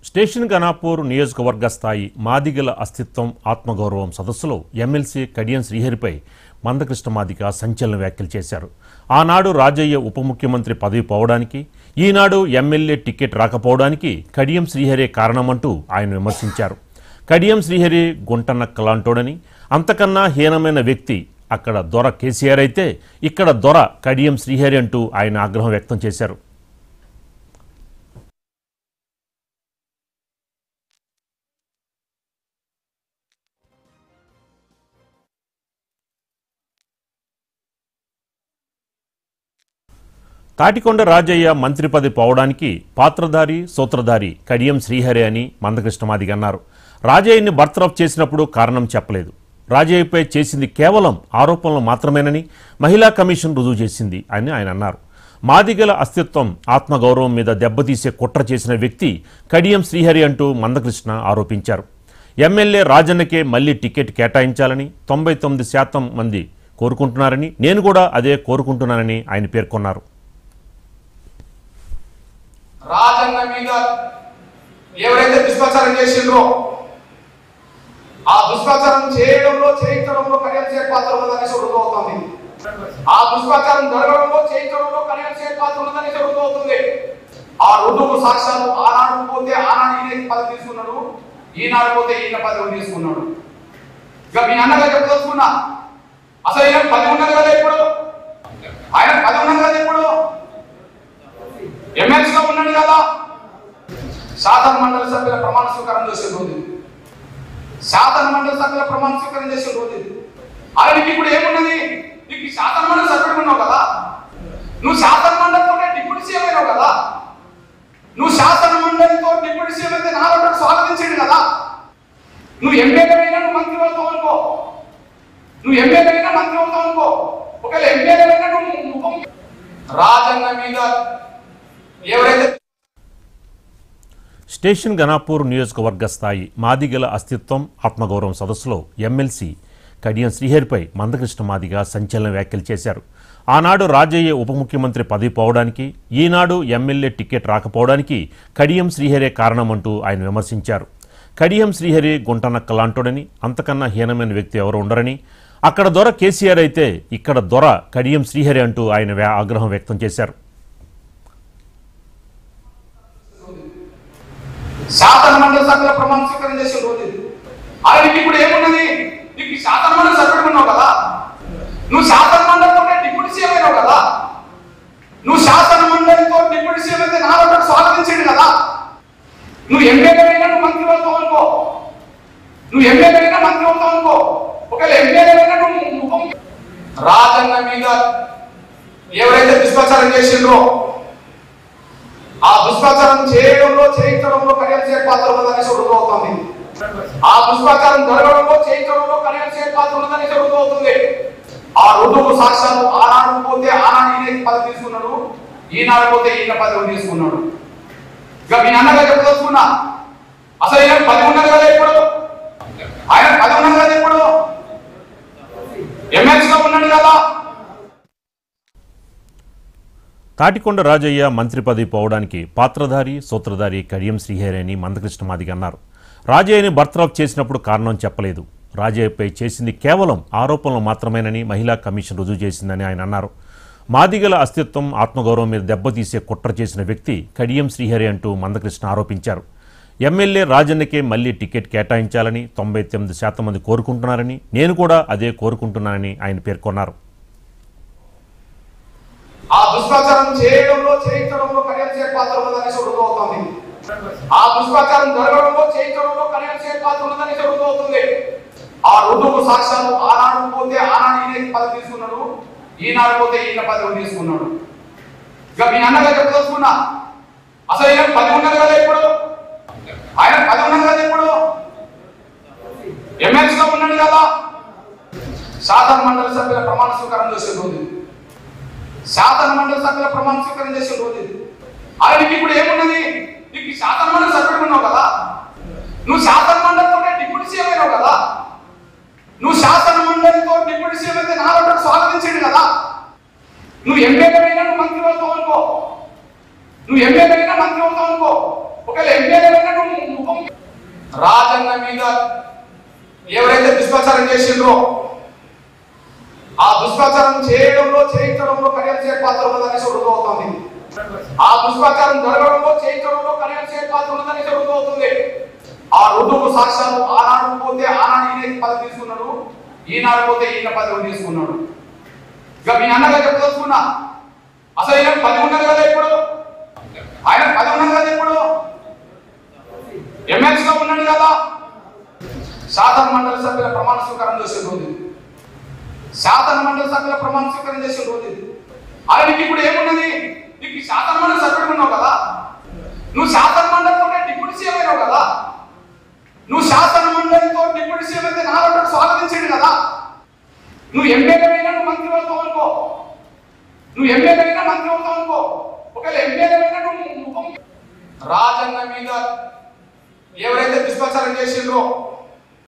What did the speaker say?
Station గనాపూర్ నియోజకవర్గ స్థాయి మాదిగల అస్తిత్వం ఆత్మగౌరవం సదస్సులో ఎమ్మెల్సీ కడియం శ్రీహరిపై మందకృష్ణ మాదిగ సంచలన వ్యాఖ్యలు చేశారు ఆనాడు రాజయ్య ఉప ముఖ్యమంత్రి పదవి పోవడానికి ఈనాడు ఎమ్మెల్యే టికెట్ రాకపోవడానికి కడియం శ్రీహరే కారణమంటూ ఆయన విమర్శించారు కడియం శ్రీహరి గుంటనక్కలాంటోడని అంతకన్నా హీనమైన వ్యక్తి అక్కడ దొర కేసీఆర్ అయితే ఇక్కడ దొర కడియం శ్రీహరి అంటూ ఆయన ఆగ్రహం వ్యక్తం చేశారు తాటికొండ రాజయ్య మంత్రి పదవి పోవడానికి పాత్రధారి సూత్రధారి కడియం శ్రీహరి అని మందకృష్ణమాదిగ అన్నారు రాజయ్యని బర్తరఫ్ చేసినప్పుడు కారణం చెప్పలేదు రాజయ్యపై చేసింది కేవలం ఆరోపణలు మాత్రమేనని మహిళా కమిషన్ రుజువు చేసింది అని ఆయన అన్నారు మాదిగల అస్తిత్వం ఆత్మగౌరవం మీద దెబ్బతీసే కుట్ర చేసిన వ్యక్తి కడియం శ్రీహరి అంటూ మందకృష్ణ ఆరోపించారు ఎమ్మెల్యే రాజన్నకే మళ్లీ టికెట్ కేటాయించాలని తొంభై తొమ్మిది శాతం మంది కోరుకుంటున్నారని నేను కూడా అదే కోరుకుంటున్నానని ఆయన పేర్కొన్నారు రాజన్న మీద ఎవరైతే దుష్ప్రచారం చేసిండ్రో ఆ దుష్ప్రచారం చేయడంలో చేయించడంలో కళ్యాణ పాత్ర ఉన్నదని రుజువుతోంది ఆ దుష్ప్రచారం జరగడంలో చేయించడంలో కళ్యాణ పాత్ర ఉన్నదని రుజువుతుంది ఆ రుజువు సాక్ష్యాలు ఆనాడు పోతే ఆనాడు ఈయన పదవి తీసుకున్నాడు ఈనాడు పోతే ఈయన పదవి తీసుకున్నాడు ఇక మీ అన్నగా చెప్పదలుచుకున్నా అసలు ఈయన పది ఉన్నది కదా ఇప్పుడు ఆయన పది ఉన్నది కదా ఇప్పుడు ఎమ్మెల్సీ గా ఉన్నాడు కదా శాసన మండలి సభ్యుల ప్రమాణ స్వీకారం చేసే రోజు ఇది. శాసన మండలి సభ్యుల ప్రమాణ స్వీకారం చేసే రోజు ఇది. అరే నీకు ఇప్పుడు ఏమున్నది నీకు ఈ శాసన మండలి సభ్యుడు ఉన్నావు కదా నువ్వు శాసన మండలితో డిప్యూటీ సీఎం అయినావు కదా నువ్వు శాసన మండలితో డిప్యూటీ సీఎం అయితే నాలుగు స్వాగతించాడు కదా నువ్వు ఎమ్మెల్యే అయినా నువ్వు మంత్రి అవుతావు అనుకో నువ్వు ఎమ్మెల్యే అయినా మంత్రి అవుతావు అనుకో ఒకవేళ ఎమ్మెల్యే అయినా నువ్వు ఉప ముఖ్య- రాజన్న మీద ఎవరైతే స్టేషన్ గనాపూర్ నియోజకవర్గ స్థాయి మాదిగల అస్తిత్వం ఆత్మగౌరవం సదస్సులో ఎమ్మెల్సీ కడియం శ్రీహరిపై మందకృష్ణ మాదిగ సంచలన వ్యాఖ్యలు చేశారు ఆనాడు రాజయ్య ఉప ముఖ్యమంత్రి పదవి పోవడానికి ఈనాడు ఎమ్మెల్యే టికెట్ రాకపోవడానికి కడియం శ్రీహరే కారణమంటూ ఆయన విమర్శించారు కడియం శ్రీహరి గుంటనక్కలాంటోడని అంతకన్నా హీనమైన వ్యక్తి ఎవరు ఉండరని అక్కడ దొర కేసీఆర్ అయితే ఇక్కడ దొర కడియం శ్రీహరి అంటూ ఆయన వ్యా- ఆగ్రహం వ్యక్తం చేశారు శాసన మండలి సభ్యుల ప్రమాణ స్వీకారం చేసే రోజు ఇది. అరే నీకు ఇప్పుడు ఏమున్నది నీకు ఈ శాసన మండలి సభ్యుడు ఉన్నావు కదా నువ్వు శాసన మండలితో డిప్యూటీ సీఎం అయినావు కదా నువ్వు శాసన మండలితో డిప్యూటీ సీఎం అయితే నాలుగు స్వాగతించాడు కదా నువ్వు ఎమ్మెల్యే అయినా నువ్వు మంత్రి అవుతావు అనుకో నువ్వు ఎమ్మెల్యే అయినా మంత్రి అవుతావు అనుకో ఒకవేళ ఎమ్మెల్యే అయినా నువ్వు ఉప ముఖ్య- రాజన్న మీద ఎవరైతే దుష్ప్రచారం చేసిండ్రో ఆ దుష్ప్రచారం చేయడంలో చేయించడంలో కళ్యాణ పాత్ర ఉన్నదని రుజువుతోంది ఆ దుష్ప్రచారం జరగడంలో చేయించడంలో కళ్యాణ పాత్ర ఉన్నదని రుజువుతుంది ఆ రుజువు సాక్ష్యాలు ఆనాడు పోతే ఆనాడు ఈయన పదవి తీసుకున్నాడు ఈనాడు పోతే ఈయన పదవి తీసుకున్నాడు ఇక మీ అన్నగా చెప్పదలుచుకున్నా అసలు ఈయన పది ఉన్నది కదా ఇప్పుడు ఆయన పది ఉన్నది కదా ఇప్పుడు ఎమ్మెల్సీ గా ఉన్నాడు కదా తాటికొండ రాజయ్య మంత్రి పదవి పోవడానికి పాత్రధారి సూత్రధారి కడియం శ్రీహరి అని మందకృష్ణ మాదిగ అన్నారు రాజయ్యని బర్తరఫ్ చేసినప్పుడు కారణం చెప్పలేదు రాజయ్యపై చేసింది కేవలం ఆరోపణలు మాత్రమేనని మహిళా కమిషన్ రుజువు చేసిందని ఆయన అన్నారు మాదిగల అస్తిత్వం ఆత్మగౌరవం మీద దెబ్బతీసే కుట్ర చేసిన వ్యక్తి కడియం శ్రీహరి అంటూ మందకృష్ణ ఆరోపించారు ఎమ్మెల్యే రాజన్నకే మళ్లీ టికెట్ కేటాయించాలని తొంభై తొమ్మిది శాతం మంది కోరుకుంటున్నారని నేను కూడా అదే కోరుకుంటున్నానని ఆయన పేర్కొన్నారు ఆ దుష్ప్రచారం చేయడంలో చేయించడంలో కళ్యాణ పాత్ర ఉన్నదని రుజువుతోంది ఆ దుష్ప్రచారం జరగడంలో చేయించడంలో కళ్యాణ పాత్ర ఉన్నదని రుజువుతుంది ఆ రుజువు సాక్ష్యాలు ఆనాడు పోతే ఆనాడు ఈయన పదవి తీసుకున్నాడు ఈనాడు పోతే ఈయన పదవి తీసుకున్నాడు ఇక మీ అన్నగా చెప్పదలుచుకున్నా అసలు ఈయన పది ఉన్నది కదా ఇప్పుడు ఆయన పది ఉన్నది కదా ఇప్పుడు ఎమ్మెల్సీ గా ఉన్నాడు కదా శాసన మండలి సభ్యుల ప్రమాణ స్వీకారం చేసే రోజు ఇది. శాసన మండలి సభ్యుల ప్రమాణ స్వీకారం చేసే రోజు ఇది. అరే నీకు ఇప్పుడు ఏమున్నది నీకు ఈ శాసన మండలి సభ్యుడు ఉన్నావు కదా నువ్వు శాసన మండలితో డిప్యూటీ సీఎం అయినావు కదా నువ్వు శాసన మండలితో డిప్యూటీ సీఎం అయితే నాలుగు స్వాగతించాడు కదా నువ్వు ఎమ్మెల్యే అయినా నువ్వు మంత్రి అవుతావు అనుకో నువ్వు ఎమ్మెల్యే అయినా మంత్రి అవుతావు అనుకో ఒకవేళ ఎమ్మెల్యేలైనా నువ్వు ముఖం రాజన్న మీద ఎవరైతే దుష్ప్రచారం చేసిండ్రో ఆ దుష్ప్రచారం చేయడంలో చేయించడంలో కళ్యాణ్ చేయ పాత్ర ఉన్నదనేసి రుజువుతోంది ఆ దుష్ప్రచారం జరగడంలో చేయించడంలో కళ్యాణ్ చేయ పాత్ర ఉన్నదనేసి రుజువుతుంది ఆ రుజువు సాక్ష్యాలు ఆనాడు పోతే ఆనాడు ఈయన పదవి తీసుకున్నాడు ఈనాడు పోతే ఈయన పదవి తీసుకున్నాడు ఇక మీ అన్నగా చెప్పదలుచుకున్నా అసలు ఈయన పది ఉన్నది కదా ఇప్పుడు ఆయన పది ఉన్నది కదా ఇప్పుడు ఎమ్మెల్సీగా ఉన్నాడు కదా శాసన మండలి సభ్యుల ప్రమాణ స్వీకారం చేసే రోజు శాసన మండలి సభ్యుల ప్రమాణ స్వీకారం చేసే రోజు ఇది. అరే నీకు ఇప్పుడు ఏమున్నది నీకు శాసన మండలి సభ్యుడు ఉన్నావు కదా నువ్వు శాసన మండలితో డిప్యూటీ సీఎం అయినావు కదా నువ్వు శాసన మండలితో డిప్యూటీ సీఎం అయితే నాలుగు స్వాగతించాడు కదా నువ్వు ఎమ్మెల్యే అయినా నువ్వు మంత్రి అవుతావు అనుకో నువ్వు ఎమ్మెల్యే అయినా మంత్రి అవుతావు అనుకో ఒకవేళ ఎమ్మెల్యే అయినా నువ్వు ముఖం రాజన్న మీద ఎవరైతే దుష్ప్రచారం చేసిండ్రో